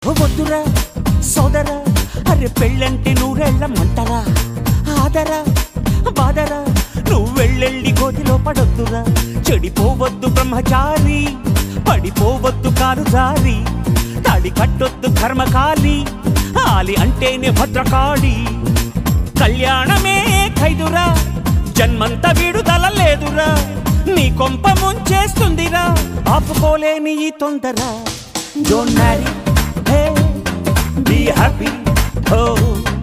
వద్దురా సోదరా అరే పెళ్ళంటే నూరెళ్ళ మంటరా ఆదరా బాదరా నువ్వు వెళ్ళెళ్ళి గోతిలో పడొద్దురా చెడిపోవద్దు బ్రహ్మచారి పడిపోవద్దు కారు జారి తాడి కట్టొద్దు కర్మకాలి ఆలి అంటేనే భద్రకాళి కళ్యాణమే ఖైదురా జన్మంత విడుదల లేదురా నీ కొంప ముంచేస్తుందిరా ఆపుకోలేని ఈ తొందర don't worry hey be happy oh